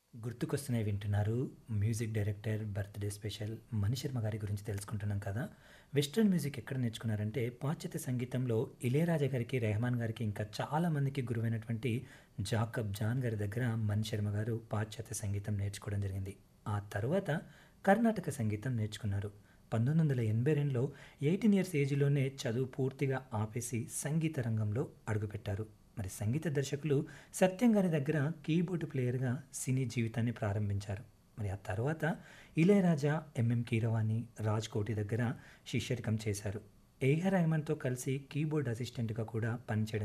గుర్తుకొస్తున్నాయి వింటున్నారు music director birthday special Manisharma గారి గురించి తెలుసుకుంటున్నాం కదా వెస్ట్రన్ మ్యూజిక్ ఎక్కడ నేర్చుకున్నారంటే పాశ్చాత్య సంగీతంలో ఇళయరాజా గారికి రెహమాన్ గారికి ఇంకా చాలా మందికి గురువైనటువంటి జాకబ్ జాన్ గారి దగ్గర మణిశర్మ గారు పాశ్చాత్య సంగీతం నేర్చుకోవడం జరిగింది ఆ తర్వాత కర్ణాటక సంగీతం నేర్చుకున్నారు పంతొమ్మిది వందల ఎనభై రెండులో ఎయిటీన్ ఇయర్స్ ఏజ్లోనే చదువు పూర్తిగా ఆపేసి సంగీత రంగంలో అడుగుపెట్టారు మరి సంగీత దర్శకులు సత్యం గారి దగ్గర కీబోర్డ్ ప్లేయర్గా సినీ జీవితాన్ని ప్రారంభించారు మరి ఆ తర్వాత ఇళయరాజా ఎంఎం కీరవాణి రాజ్ కోటి దగ్గర శిష్యరికం చేశారు ఏఆర్ రెహమాన్తో కలిసి కీబోర్డ్ అసిస్టెంట్గా కూడా పనిచేయడం